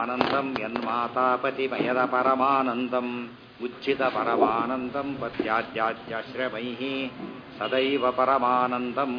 ಅನಂತಂ ಯನ್ಮಾತಾಪತಿಮಯದ ಪರಮಾನಂದಂ ಉಚ್ಛಿತ ಪರಮಾನಂದಂ ಪತ್ಯಾದ್ಯಾಶ್ರಮೈಃ ಸದೈವ ಪರಮಾನಂದಂ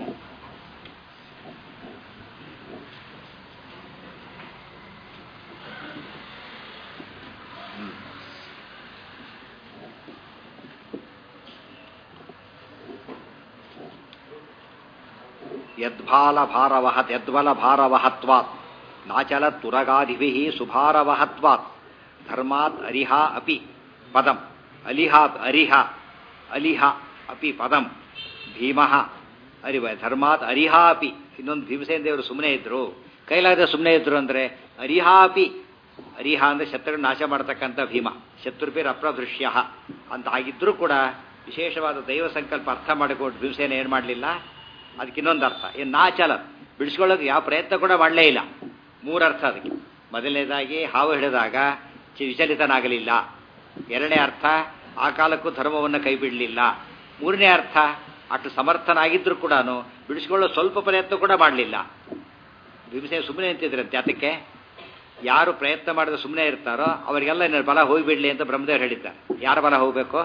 ಯದ್ಭಾಲ ಭಾರವಹತ್ ಯದ್ಬಲ ಭಾರವಹತ್ವಾತ್ ನಾಚಲ ತುರಗಾದಿಭಿ ಸುಭಾರವಹತ್ವಾತ್ ಧರ್ಮಾತ್ ಅರಿಹ ಅಪಿ ಪದಂ ಅಲಿಹಾತ್ ಅರಿಹ ಅಲಿಹ ಅಪಿ ಪದಂ ಭೀಮಃ ಅರಿವ ಧರ್ಮಾತ್ ಅರಿಹ ಅಪಿ ಇನ್ನೊಂದು ಭೀಮಸೇನ ದೇವರು ಸುಮ್ಮನೆ ಇದ್ರು ಕೈಲಾದ ಸುಮ್ಮನೆ ಇದ್ರು ಅಂದ್ರೆ ಅರಿಹ ಅಪಿ ಅರಿಹ ಅಂದ್ರೆ ಶತ್ರುಗಳನ್ನ ನಾಶ ಮಾಡ್ತಕ್ಕಂಥ ಭೀಮ ಶತ್ರುಪೇರ್ ಅಪ್ರದೃಶ್ಯ ಅಂತ ಆಗಿದ್ರೂ ಕೂಡ ವಿಶೇಷವಾದ ದೈವ ಸಂಕಲ್ಪ ಅರ್ಥ ಮಾಡಿಕೊಂಡು ಭೀಮಸೇನ ಏನು ಮಾಡಲಿಲ್ಲ ಅದಕ್ಕೆ ಇನ್ನೊಂದು ಅರ್ಥ ಏನು ನಾಚಲ ಬಿಡಿಸ್ಕೊಳ್ಳೋಕೆ ಯಾವ ಪ್ರಯತ್ನ ಕೂಡ ಮಾಡಲೇ ಇಲ್ಲ ಮೂರು ಅರ್ಥ ಅದಕ್ಕೆ ಮೊದಲನೇದಾಗಿ ಹಾವು ಹಿಡಿದಾಗ ವಿಚಲಿತನಾಗಲಿಲ್ಲ ಎರಡನೇ ಅರ್ಥ ಆ ಕಾಲಕ್ಕೂ ಧರ್ಮವನ್ನು ಕೈ ಬಿಡಲಿಲ್ಲ ಮೂರನೇ ಅರ್ಥ ಅಷ್ಟು ಸಮರ್ಥನಾಗಿದ್ದರೂ ಕೂಡ ಬಿಡಿಸ್ಕೊಳ್ಳೋ ಸ್ವಲ್ಪ ಪ್ರಯತ್ನ ಕೂಡ ಮಾಡಲಿಲ್ಲ ಭೀಮಸೇನ ಸುಮ್ಮನೆ ನಿಂತಿದ್ರಂತೆ ಅದಕ್ಕೆ ಯಾರು ಪ್ರಯತ್ನ ಮಾಡಿದ್ರೆ ಸುಮ್ಮನೆ ಇರ್ತಾರೋ ಅವರಿಗೆಲ್ಲ ಇನ್ನು ಬಲ ಹೋಗಿಬಿಡಲಿ ಅಂತ ಬ್ರಹ್ಮದೇವರು ಹೇಳಿದ್ದಾರೆ ಯಾರ ಬಲ ಹೋಗಬೇಕು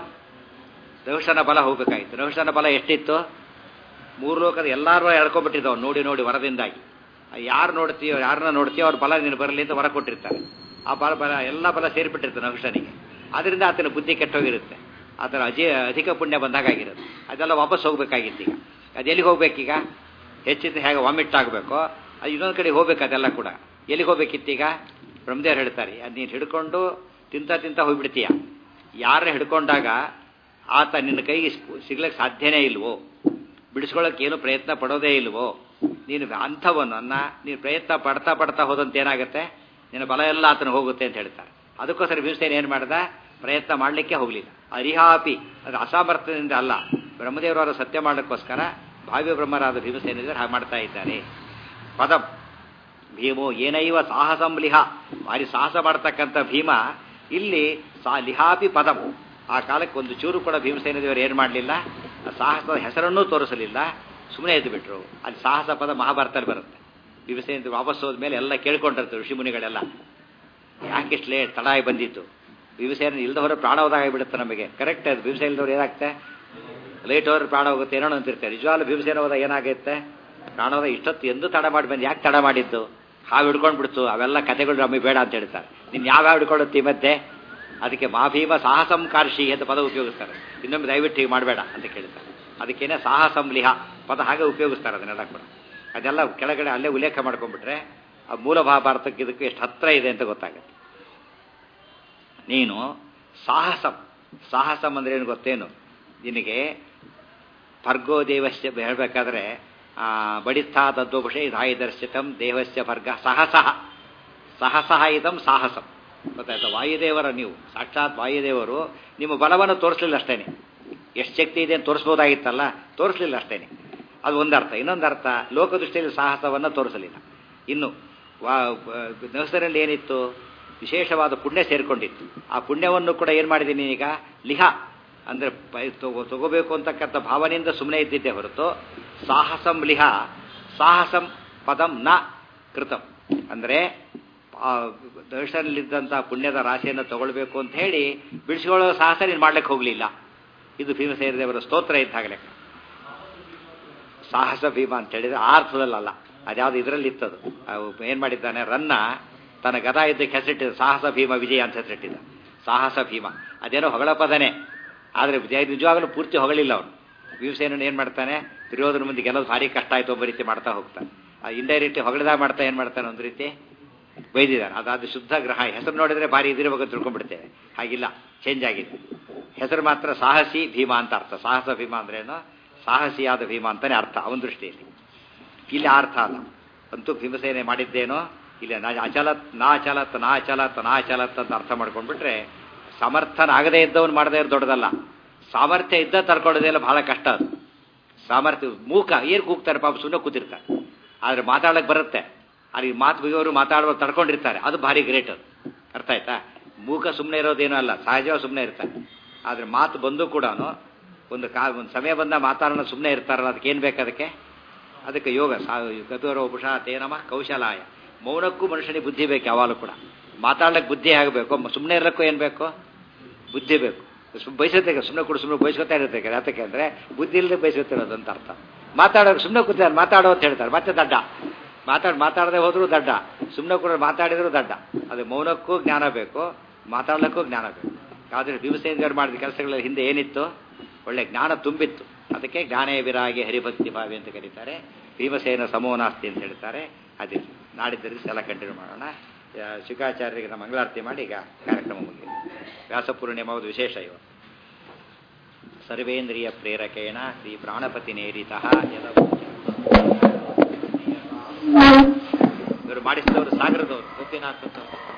ರಹುಷನ ಬಲ ಹೋಗಬೇಕಾಗಿತ್ತು ರಹುಷನ ಬಲ ಎಷ್ಟಿತ್ತು ಮೂರು ಲೋಕದ ಎಲ್ಲರೂ ಎಳ್ಕೊಂಡ್ಬಿಟ್ಟಿದ್ದವು ನೋಡಿ ನೋಡಿ ವರದಿಂದಾಗಿ ಯಾರು ನೋಡ್ತೀಯೋ ಯಾರನ್ನ ನೋಡ್ತೀಯೋ ಅವ್ರ ಬಲ ನೀನು ಬರಲಿ ಅಂತ ವರ ಕೊಟ್ಟಿರ್ತಾರೆ ಆ ಬಲ ಬಲ ಎಲ್ಲ ಬಲ ಸೇರಿಬಿಟ್ಟಿರ್ತಾನೆ ನಹುಷನಿಗೆ ಅದರಿಂದ ಆತನ ಬುದ್ಧಿ ಕೆಟ್ಟೋಗಿರುತ್ತೆ ಆತನ ಅಜಿ ಅಧಿಕ ಪುಣ್ಯ ಬಂದಾಗಿರುತ್ತೆ ಅದೆಲ್ಲ ವಾಪಸ್ ಹೋಗ್ಬೇಕಾಗಿತ್ತು ಈಗ ಅದು ಎಲ್ಲಿಗೆ ಹೋಗ್ಬೇಕೀಗ ಹೆಚ್ಚಿನ ಹೇಗೆ ವಾಮಿಟ್ ಆಗಬೇಕು ಅದು ಇನ್ನೊಂದು ಕಡೆ ಹೋಗ್ಬೇಕು ಅದೆಲ್ಲ ಕೂಡ ಎಲ್ಲಿಗೆ ಹೋಗ್ಬೇಕಿತ್ತೀಗ ಬ್ರಹ್ಮದೇವ್ರು ಹೇಳ್ತಾರೆ ಅದು ನೀನು ಹಿಡ್ಕೊಂಡು ತಿಂತ ತಿಂತ ಹೋಗ್ಬಿಡ್ತೀಯ ಯಾರನ್ನ ಹಿಡ್ಕೊಂಡಾಗ ಆತ ನಿನ್ನ ಕೈಗೆ ಸಿಗ್ಲಿಕ್ಕೆ ಸಾಧ್ಯನೇ ಇಲ್ವೋ ಬಿಡಿಸ್ಕೊಳ್ಳೋಕೆ ಏನು ಪ್ರಯತ್ನ ಪಡೋದೇ ಇಲ್ವೋ ನೀನು ಅಂಥವನ್ನ ನೀನು ಪ್ರಯತ್ನ ಪಡ್ತಾ ಪಡ್ತಾ ಹೋದಂತೆ ಏನಾಗುತ್ತೆ ನಿನ್ನ ಬಲ ಎಲ್ಲ ಆತನ ಹೋಗುತ್ತೆ ಅಂತ ಹೇಳ್ತಾರೆ ಅದಕ್ಕೋಸ್ಕರ ಭೀಮಸೇನ ಏನು ಮಾಡ್ದ ಪ್ರಯತ್ನ ಮಾಡಲಿಕ್ಕೆ ಹೋಗಲಿಲ್ಲ ಅರಿಹಾಪಿ ಅದು ಅಸಾಮರ್ಥ್ಯದಿಂದ ಅಲ್ಲ ಬ್ರಹ್ಮದೇವರವರ ಸತ್ಯ ಮಾಡಲಿಕ್ಕೋಸ್ಕರ ಭಾವ್ಯ ಬ್ರಹ್ಮರಾದ ಭೀಮಸೇನಿದ್ರು ಹಾಗೆ ಮಾಡ್ತಾ ಇದ್ದಾರೆ ಪದಂ ಭೀಮೋ ಏನೈವ ಸಾಹಸಂ ಲಿಹ ಭಾರಿ ಸಾಹಸ ಮಾಡ್ತಕ್ಕಂಥ ಭೀಮ ಇಲ್ಲಿ ಸಾ ಲಿಹಾಪಿ ಪದಂ ಆ ಕಾಲಕ್ಕೆ ಒಂದು ಚೂರು ಕೂಡ ಭೀಮಸೇನ ದೇವರು ಏನು ಮಾಡಲಿಲ್ಲ ಸಾಹಸದ ಹೆಸರನ್ನೂ ತೋರಿಸಲಿಲ್ಲ ಸುಮ್ಮನೆ ಎದ್ದು ಬಿಟ್ರು ಅಲ್ಲಿ ಸಾಹಸ ಪದ ಮಹಾಭಾರತದಲ್ಲಿ ಬರುತ್ತೆ ಭೀಮಸೇನ ವಾಪಸ್ ಹೋದ್ಮೇಲೆ ಎಲ್ಲ ಕೇಳ್ಕೊಂಡಿರ್ತಾರೆ ಋಷಿಮುನಿಗಳೆಲ್ಲ ಯಾಕಿಷ್ಟು ಲೇಟ್ ತಡಾಯಿ ಬಂದಿತ್ತು ಭೀಮಸೇನ ಇಲ್ದವರ ಪ್ರಾಣ ಹೋದಾಗಿಬಿಡುತ್ತೆ ನಮಗೆ ಕರೆಕ್ಟ್ ಅದು ಭೀಮಸೇನ ಇಲ್ದವ್ರು ಏನಾಗುತ್ತೆ ಲೇಟ್ ಹೋದ್ರೆ ಪ್ರಾಣ ಹೋಗುತ್ತೆ ಏನೋ ಅಂತಿರ್ತಾರೆ ನಿಜವಾಗ್ಲೂ ಭೀಮಸೇನ ಹೋದಾಗ ಏನಾಗುತ್ತೆ ಪ್ರಾಣ ಹೋದಾಗ ಇಷ್ಟೊತ್ತು ಎಂದು ತಡ ಮಾಡಿ ಬಂದು ಯಾಕೆ ತಡ ಮಾಡಿದ್ದು ಹಾವು ಹಿಡ್ಕೊಂಡು ಬಿಡ್ತು ಅವೆಲ್ಲ ಕಥೆಗಳು ನಮಗೆ ಬೇಡ ಅಂತ ಹೇಳ್ತಾರೆ ನೀನು ಯಾವ ಯಾವ ಹಿಡ್ಕೊಳ್ಳುತ್ತಿ ಮತ್ತೆ ಅದಕ್ಕೆ ಮಾಭೀಮ ಸಾಹಸಂ ಕಾರ್ಷಿ ಅಂತ ಪದ ಉಪಯೋಗಿಸ್ತಾರೆ ಇನ್ನೊಮ್ಮೆ ದಯವಿಟ್ಟು ಹೀಗೆ ಮಾಡಬೇಡ ಅಂತ ಕೇಳ್ತಾರೆ ಅದಕ್ಕೇನೆ ಸಾಹಸಂ ಲಿಹ ಪದ ಹಾಗೆ ಉಪಯೋಗಿಸ್ತಾರೆ ಅದನ್ನೆಲ್ಲ ಕೂಡ ಅದೆಲ್ಲ ಕೆಳಗಡೆ ಅಲ್ಲೇ ಉಲ್ಲೇಖ ಮಾಡ್ಕೊಂಡ್ಬಿಟ್ರೆ ಆ ಮೂಲ ಮಹಾಭಾರತಕ್ಕೆ ಇದಕ್ಕೆ ಎಷ್ಟು ಹತ್ರ ಇದೆ ಅಂತ ಗೊತ್ತಾಗುತ್ತೆ ನೀನು ಸಾಹಸಂ ಸಾಹಸಂ ಅಂದ್ರೆ ಏನು ಗೊತ್ತೇನು ನಿನಗೆ ಭರ್ಗೋ ದೇವಸ್ಯ ಹೇಳಬೇಕಾದ್ರೆ ಬಡಿಸ್ಥಾ ತದ್ವಪುಷ ಇದಾಯಿದರ್ಶಿತಂ ದೇವಸ್ಯ ಭರ್ಗ ಸಹಸಃ ಸಹಸಃ ಇದಂ ಸಾಹಸಂ ಗೊತ್ತಾಯ್ತಾ ವಾಯುದೇವರ ನೀವು ಸಾಕ್ಷಾತ್ ವಾಯುದೇವರು ನಿಮ್ಮ ಬಲವನ್ನು ತೋರಿಸಲಿಲ್ಲ ಅಷ್ಟೇನೆ ಎಷ್ಟು ಶಕ್ತಿ ಇದೆ ಅಂತ ತೋರಿಸ್ಬೋದಾಗಿತ್ತಲ್ಲ ತೋರಿಸಲಿಲ್ಲ ಅಷ್ಟೇನೆ ಅದು ಒಂದರ್ಥ ಇನ್ನೊಂದು ಅರ್ಥ ಲೋಕದೃಷ್ಟಿಯಲ್ಲಿ ಸಾಹಸವನ್ನು ತೋರಿಸಲಿಲ್ಲ ಇನ್ನು ವಾ ನರ್ಸರಲ್ಲಿ ಏನಿತ್ತು ವಿಶೇಷವಾದ ಪುಣ್ಯ ಸೇರಿಕೊಂಡಿತ್ತು ಆ ಪುಣ್ಯವನ್ನು ಕೂಡ ಏನು ಮಾಡಿದ್ದೀನಿ ಈಗ ಲಿಹ ಅಂದರೆ ತಗೋಬೇಕು ಅಂತಕ್ಕಂಥ ಭಾವನೆಯಿಂದ ಸುಮ್ಮನೆ ಇದ್ದಿದ್ದೆ ಹೊರತು ಸಾಹಸಂ ಲಿಹ ಸಾಹಸಂ ಪದಂ ನ ಕೃತಂ ಅಂದರೆ ದರ್ಶನಲ್ಲಿದ್ದಂಥ ಪುಣ್ಯದ ರಾಶಿಯನ್ನು ತಗೊಳ್ಬೇಕು ಅಂತ ಹೇಳಿ ಬಿಡಿಸ್ಕೊಳ್ಳೋ ಸಾಹಸ ನೀನು ಮಾಡ್ಲಿಕ್ಕೆ ಹೋಗಲಿಲ್ಲ ಇದು ಭೀಮಸೇನದೇವರ ಸ್ತೋತ್ರ ಇದ್ದಾಗ ಲೆಕ್ಕ ಸಾಹಸ ಭೀಮ ಅಂತ ಹೇಳಿದ್ರೆ ಆ ಅರ್ಥದಲ್ಲಲ್ಲ ಅದ್ಯಾವುದು ಇದರಲ್ಲಿ ಇತ್ತದು ಏನು ಮಾಡಿದ್ದಾನೆ ರನ್ನ ತನ್ನ ಗದಾ ಇದ್ದಕ್ಕೆ ಹೆಸರಿಟ್ಟಿದ್ದ ಸಾಹಸ ಭೀಮ ವಿಜಯ ಅಂತ ಹೆಸರಿಟ್ಟಿದ್ದ ಸಾಹಸ ಭೀಮ ಅದೇನೋ ಹೊಗಳ ಪದನೇ ಆದರೆ ನಿಜವಾಗಲೂ ಪೂರ್ತಿ ಹೊಗಳಿಲ್ಲ ಅವನು ಭೀಮಸೇನ ಏನು ಮಾಡ್ತಾನೆ ದುರ್ಯೋಧನ ಮುಂದೆ ಗೆಲ್ಲೋದು ಭಾರಿ ಕಷ್ಟ ಆಯಿತು ಒಬ್ಬ ರೀತಿ ಮಾಡ್ತಾ ಹೋಗ್ತಾನೆ ಆ ಇಂಡೈರೆಕ್ಟ್ ಹೊಗಳದಾಗ ಮಾಡ್ತಾ ಏನು ಮಾಡ್ತಾನೆ ಒಂದು ರೀತಿ ಬೈದಿದ್ದಾನೆ ಅದಾದ ಶುದ್ಧ ಗ್ರಹ ಹೆಸರು ನೋಡಿದ್ರೆ ಭಾರಿ ಇದಿರಬೇಕು ತಿಳ್ಕೊಂಡ್ಬಿಡ್ತೇವೆ ಹಾಗಿಲ್ಲ ಚೇಂಜ್ ಆಗಿದೆ ಹೆಸರು ಮಾತ್ರ ಸಾಹಸಿ ಭೀಮ ಅಂತ ಅರ್ಥ ಸಾಹಸ ಭೀಮ ಅಂದ್ರೇನು ಸಾಹಸಿಯಾದ ಭೀಮ ಅಂತಾನೆ ಅರ್ಥ ಅವನ ದೃಷ್ಟಿಯಲ್ಲಿ ಇಲ್ಲಿ ಅರ್ಥ ಅಲ್ಲ ಅಂತೂ ಭೀಮಸೇನೆ ಮಾಡಿದ್ದೇನೋ ಇಲ್ಲಿ ನಾ ಅಚಲತ್ ನಾ ಅಚಲತ್ ನಾ ಅಚಲತ್ ನಾ ಅಚಲತ್ ಅಂತ ಅರ್ಥ ಮಾಡ್ಕೊಂಡ್ಬಿಟ್ರೆ ಸಮರ್ಥನಾಗದೇ ಇದ್ದವನು ಮಾಡದೇ ಇರೋ ದೊಡ್ಡದಲ್ಲ ಸಾಮರ್ಥ್ಯ ಇದ್ದ ತರ್ಕೊಳ್ಳೋದೆಲ್ಲ ಬಹಳ ಕಷ್ಟ ಅದು ಸಾಮರ್ಥ್ಯ ಮೂಕ ಏನು ಕೂಗ್ತಾರೆ ಪಾಪ ಸುಮ್ಮನೆ ಕೂತಿರ್ತಾರೆ ಆದರೆ ಮಾತಾಡಕ್ಕೆ ಬರುತ್ತೆ ಅಲ್ಲಿ ಮಾತು ಬಗೆಯವರು ಮಾತಾಡುವ ತಡ್ಕೊಂಡಿರ್ತಾರೆ ಅದು ಭಾರಿ ಗ್ರೇಟ್ ಅದು ಅರ್ಥ ಆಯ್ತಾ ಮೂಕ ಸುಮ್ಮನೆ ಇರೋದೇನೂ ಅಲ್ಲ ಸಹಜವಾಗಿ ಸುಮ್ಮನೆ ಇರ್ತಾರೆ ಆದರೆ ಮಾತು ಬಂದು ಕೂಡ ಒಂದು ಕಾ ಒಂದು ಸಮಯ ಬಂದ ಮಾತಾಡೋಣ ಸುಮ್ಮನೆ ಇರ್ತಾರಲ್ಲ ಅದಕ್ಕೆ ಏನು ಬೇಕು ಅದಕ್ಕೆ ಅದಕ್ಕೆ ಯೋಗ ಗತೋರ ಉಪುಷ ತೇನಮ ಕೌಶಲಾಯ ಮೌನಕ್ಕೂ ಮನುಷ್ಯನಿಗೆ ಬುದ್ಧಿ ಬೇಕು ಯಾವಾಗಲೂ ಕೂಡ ಮಾತಾಡ್ಲಿಕ್ಕೆ ಬುದ್ಧಿ ಆಗಬೇಕು ಸುಮ್ಮನೆ ಇರಲಿಕ್ಕೂ ಏನು ಬೇಕು ಬುದ್ಧಿ ಬೇಕು ಸುಮ್ಮನೆ ಬಯಸುತ್ತೆ ಸುಮ್ಮನೆ ಕೂಡ ಸುಮ್ಮನೆ ಬಯಸ್ಕೊತಾ ಇರುತ್ತೆ ಯಾತಕ್ಕೆ ಅಂದರೆ ಬುದ್ಧಿ ಇಲ್ಲದೆ ಬಯಸುತ್ತಿರೋದು ಅಂತ ಅರ್ಥ ಮಾತಾಡೋಕೆ ಸುಮ್ಮನೆ ಕೂತಾರೆ ಮಾತಾಡೋ ಅಂತ ಹೇಳ್ತಾರೆ ಮತ್ತೆ ದಡ್ಡ ಮಾತಾಡಿ ಮಾತಾಡದೆ ಹೋದರೂ ದಡ್ಡ ಸುಮ್ಮನೆ ಕೂಡ ಮಾತಾಡಿದ್ರು ದಡ್ಡ ಅದು ಮೌನಕ್ಕೂ ಜ್ಞಾನ ಬೇಕು ಮಾತಾಡ್ಲಿಕ್ಕೂ ಜ್ಞಾನ ಬೇಕು ಆದರೆ ಭೀಮಸೇಂದ್ರ ಮಾಡಿದ ಕೆಲಸಗಳಲ್ಲಿ ಹಿಂದೆ ಏನಿತ್ತು ಒಳ್ಳೆ ಜ್ಞಾನ ತುಂಬಿತ್ತು ಅದಕ್ಕೆ ಜ್ಞಾನೇ ವಿರಾಗಿ ಹರಿಭಕ್ತಿ ಭಾವಿ ಅಂತ ಕರೀತಾರೆ ಭೀಮಸೇನ ಸಮೋನಾಸ್ತಿ ಅಂತ ಹೇಳ್ತಾರೆ ಅದೇ ನಾಡಿದ್ದರಿಂದ ಎಲ್ಲ ಕಂಟಿನ್ಯೂ ಮಾಡೋಣ ಶಿಖಾಚಾರ್ಯರಿಗೆ ನಮ್ಮ ಮಂಗಳಾರತಿ ಮಾಡಿ ಈಗ ಕಾರ್ಯಕ್ರಮ ಮುಗಿಯಿತು ವ್ಯಾಸಪೂರ್ಣಿಮ ಒಂದು ವಿಶೇಷ ಇವ ಸರ್ವೇಂದ್ರಿಯ ಪ್ರೇರಕೇಣ ಶ್ರೀ ಪ್ರಾಣಪತಿ ನೇರಿತಃ ಇವರು ಮಾಡಿಸಿದವರು ಸಾಗರದವರು ಗೊತ್ತಿನ